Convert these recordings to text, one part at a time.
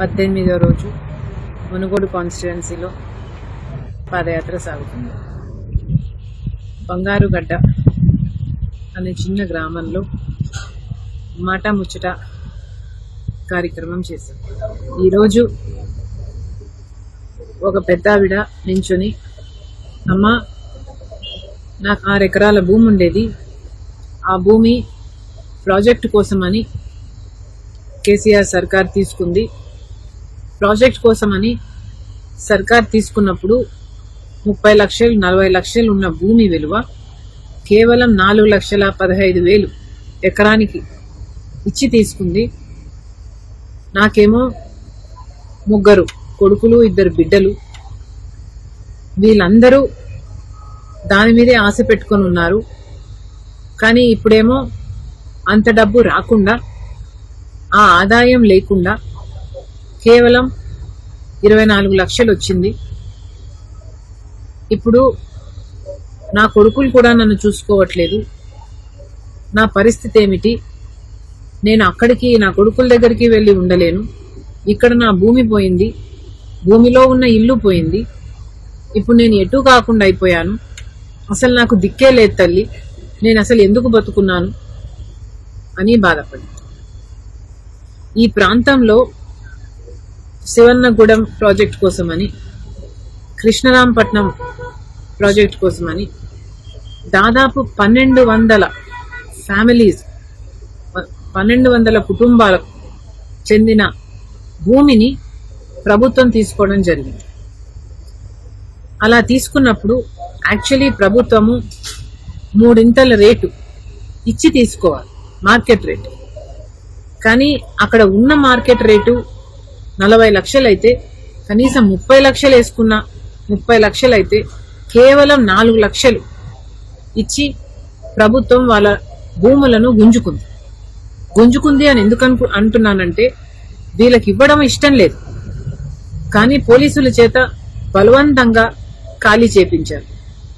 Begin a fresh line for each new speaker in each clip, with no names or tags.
పద్దెనిమిదో రోజు మునుగోడు కాన్స్టిట్యుయెన్సీలో పాదయాత్ర సాగుతుంది బంగారుగడ్డ అనే చిన్న గ్రామంలో మాట ముచ్చట కార్యక్రమం చేశాం ఈరోజు ఒక పెద్ద ఆవిడ నించుని అమ్మ నాకు ఆరు ఎకరాల భూమి ఉండేది ఆ భూమి ప్రాజెక్టు కోసమని కేసీఆర్ సర్కార్ తీసుకుంది ప్రాజెక్ట్ కోసమని సర్కార్ తీసుకున్నప్పుడు ముప్పై లక్షలు నలభై లక్షలు ఉన్న భూమి విలువ కేవలం నాలుగు లక్షల పదహైదు వేలు ఎకరానికి ఇచ్చి తీసుకుంది నాకేమో ముగ్గురు కొడుకులు ఇద్దరు బిడ్డలు వీళ్ళందరూ దాని మీదే ఆశ పెట్టుకొని ఉన్నారు కానీ ఇప్పుడేమో అంత డబ్బు రాకుండా ఆ ఆదాయం లేకుండా కేవలం ఇరవై నాలుగు లక్షలు వచ్చింది ఇప్పుడు నా కొడుకులు కూడా నన్ను చూసుకోవట్లేదు నా పరిస్థితి ఏమిటి నేను అక్కడికి నా కొడుకుల దగ్గరికి వెళ్ళి ఉండలేను ఇక్కడ నా భూమి పోయింది భూమిలో ఉన్న ఇల్లు పోయింది ఇప్పుడు నేను ఎటు కాకుండా అయిపోయాను అసలు నాకు దిక్కే లేదు తల్లి నేను అసలు ఎందుకు బతుకున్నాను అని బాధపడి ఈ ప్రాంతంలో శివన్నగూడెం ప్రాజెక్ట్ కోసమని కృష్ణరాంపట్నం ప్రాజెక్ట్ కోసమని దాదాపు పన్నెండు వందల ఫ్యామిలీస్ ప- పన్నెండు వందల కుటుంబాలకు చెందిన భూమిని ప్రభుత్వం తీసుకోవడం జరిగింది అలా తీసుకున్నప్పుడు యాక్చువల్లీ ప్రభుత్వము మూడింతల రేటు ఇచ్చి తీసుకోవాలి మార్కెట్ రేటు కానీ అక్కడ ఉన్న మార్కెట్ రేటు నలభై లక్షలైతే కనీసం ముప్పై లక్షలు వేసుకున్న ముప్పై లక్షలైతే కేవలం నాలుగు లక్షలు ఇచ్చి ప్రభుత్వం వాళ్ళ భూములను గుంజుకుంది గుంజుకుంది అని ఎందుకు అనుకు అంటున్నానంటే వీళ్ళకి ఇవ్వడం ఇష్టం లేదు కానీ పోలీసుల చేత బలవంతంగా ఖాళీ చేపించారు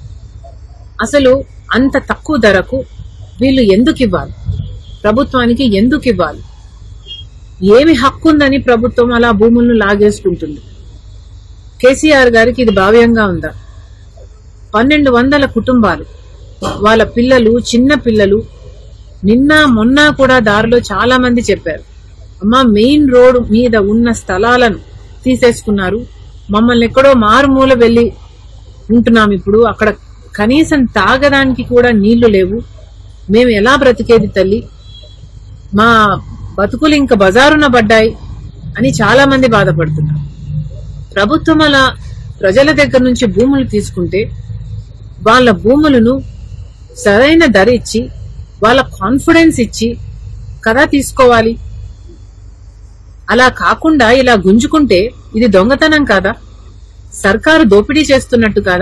అసలు అంత తక్కువ ధరకు వీళ్ళు ఎందుకు ఇవ్వాలి ప్రభుత్వానికి ఎందుకు ఇవ్వాలి ఏమి హక్కు ఉందని ప్రభుత్వం అలా భూములను లాగేసుకుంటుంది కేసీఆర్ గారికి ఇది భావ్యంగా ఉందా పన్నెండు వందల కుటుంబాలు వాళ్ళ పిల్లలు చిన్న పిల్లలు నిన్న మొన్న కూడా దారిలో చాలా మంది చెప్పారు అమ్మా మెయిన్ రోడ్ మీద ఉన్న స్థలాలను తీసేసుకున్నారు మమ్మల్ని ఎక్కడో మారుమూల వెళ్ళి ఉంటున్నాం ఇప్పుడు అక్కడ కనీసం తాగడానికి కూడా నీళ్లు లేవు మేము ఎలా బ్రతికేది తల్లి మా బతుకులు ఇంకా బజారున పడ్డాయి అని చాలా మంది బాధపడుతున్నారు ప్రభుత్వం అలా ప్రజల దగ్గర నుంచి భూములు తీసుకుంటే వాళ్ళ భూములను సరైన ధర ఇచ్చి వాళ్ళ కాన్ఫిడెన్స్ ఇచ్చి కదా తీసుకోవాలి అలా కాకుండా ఇలా గుంజుకుంటే ఇది దొంగతనం కాదా సర్కారు దోపిడీ చేస్తున్నట్టు కాదా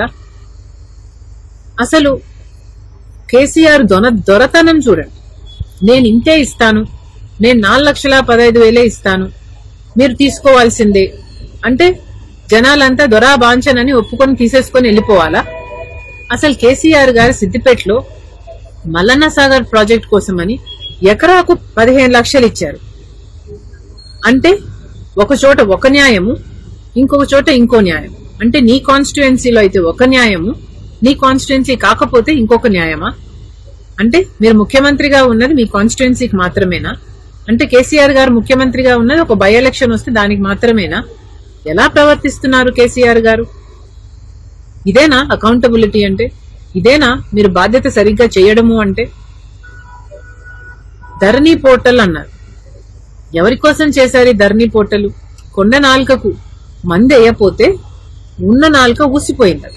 అసలు కేసీఆర్ దొన దొరతనం చూడండి నేను ఇంతే ఇస్తాను నేను నాలుగు లక్షల పదహైదు వేలే ఇస్తాను మీరు తీసుకోవాల్సిందే అంటే జనాలంతా దొరా బాంచనని ఒప్పుకొని తీసేసుకొని వెళ్ళిపోవాలా అసలు కేసీఆర్ గారు సిద్దిపేటలో మల్లన్న సాగర్ ప్రాజెక్ట్ కోసమని ఎకరాకు పదిహేను లక్షలు ఇచ్చారు అంటే ఒక చోట ఒక న్యాయము ఇంకొక చోట ఇంకో న్యాయం అంటే నీ కాన్స్టిట్యుయెన్సీలో అయితే ఒక న్యాయము నీ కాన్స్టిట్యుయెన్సీ కాకపోతే ఇంకొక న్యాయమా అంటే మీరు ముఖ్యమంత్రిగా ఉన్నది మీ కాన్స్టిట్యుయెన్సీకి మాత్రమేనా అంటే కేసీఆర్ గారు ముఖ్యమంత్రిగా ఉన్నది ఒక బై ఎలక్షన్ వస్తే దానికి మాత్రమేనా ఎలా ప్రవర్తిస్తున్నారు కేసీఆర్ గారు ఇదేనా అకౌంటబిలిటీ అంటే ఇదేనా మీరు బాధ్యత సరిగ్గా చేయడము అంటే ధరణి పోర్టల్ అన్నారు ఎవరి కోసం చేశారు ఈ ధరణి పోర్టల్ కొండ నాలుకకు మంది వేయపోతే ఉన్న నాలుక ఊసిపోయింది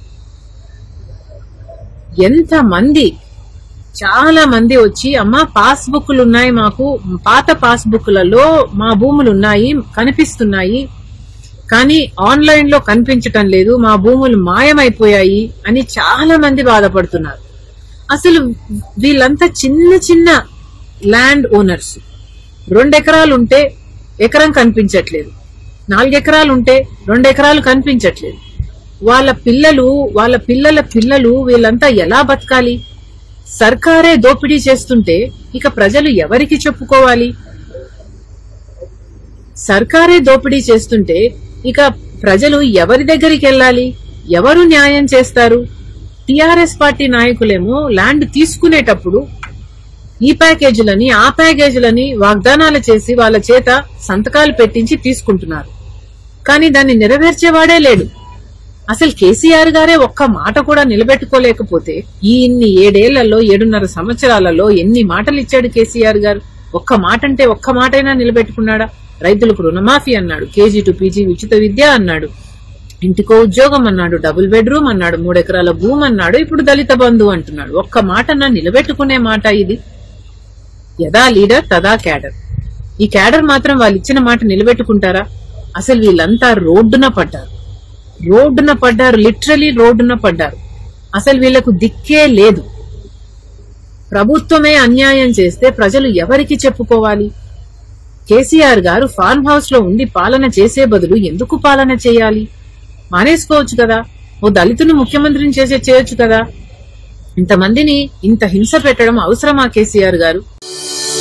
ఎంత మంది చాలా మంది వచ్చి అమ్మ పాస్బుక్లు ఉన్నాయి మాకు పాత పాస్బుక్లలో మా భూములు ఉన్నాయి కనిపిస్తున్నాయి కానీ ఆన్లైన్ లో కనిపించటం లేదు మా భూములు మాయమైపోయాయి అని చాలా మంది బాధపడుతున్నారు అసలు వీళ్ళంతా చిన్న చిన్న ల్యాండ్ ఓనర్స్ రెండు ఎకరాలు ఉంటే ఎకరం కనిపించట్లేదు నాలుగు ఎకరాలు ఉంటే రెండు ఎకరాలు కనిపించట్లేదు వాళ్ళ పిల్లలు వాళ్ళ పిల్లల పిల్లలు వీళ్ళంతా ఎలా బతకాలి సర్కారే దోపిడీ చేస్తుంటే ఇక ప్రజలు ఎవరికి చెప్పుకోవాలి సర్కారే దోపిడీ చేస్తుంటే ఇక ప్రజలు ఎవరి దగ్గరికి వెళ్ళాలి ఎవరు న్యాయం చేస్తారు టిఆర్ఎస్ పార్టీ నాయకులేమో ల్యాండ్ తీసుకునేటప్పుడు ఈ ప్యాకేజీలని ఆ ప్యాకేజీలని వాగ్దానాలు చేసి వాళ్ళ చేత సంతకాలు పెట్టించి తీసుకుంటున్నారు కానీ దాన్ని నెరవేర్చేవాడే లేడు అసలు కేసీఆర్ గారే ఒక్క మాట కూడా నిలబెట్టుకోలేకపోతే ఈ ఇన్ని ఏడేళ్లలో ఏడున్నర సంవత్సరాలలో ఎన్ని మాటలు ఇచ్చాడు కేసీఆర్ గారు ఒక్క మాట అంటే ఒక్క మాటైనా నిలబెట్టుకున్నాడా రైతులకు రుణమాఫీ అన్నాడు కేజీ టు పీజీ ఉచిత విద్య అన్నాడు ఇంటికో ఉద్యోగం అన్నాడు డబుల్ బెడ్రూమ్ అన్నాడు మూడెకరాల భూమి అన్నాడు ఇప్పుడు దళిత బంధు అంటున్నాడు ఒక్క మాటన్నా నిలబెట్టుకునే మాట ఇది యదా లీడర్ తదా క్యాడర్ ఈ క్యాడర్ మాత్రం వాళ్ళు ఇచ్చిన మాట నిలబెట్టుకుంటారా అసలు వీళ్ళంతా రోడ్డున పడ్డారు రోడ్డున పడ్డారు లిటరలీ రోడ్డున పడ్డారు అసలు వీళ్లకు దిక్కే లేదు ప్రభుత్వమే అన్యాయం చేస్తే ప్రజలు ఎవరికి చెప్పుకోవాలి కేసీఆర్ గారు ఫార్మ్ హౌస్ లో ఉండి పాలన చేసే బదులు ఎందుకు పాలన చేయాలి మానేసుకోవచ్చు కదా ఓ దళితుని ముఖ్యమంత్రిని చేసే చేయొచ్చు కదా ఇంతమందిని ఇంత హింస పెట్టడం అవసరమా కేసీఆర్ గారు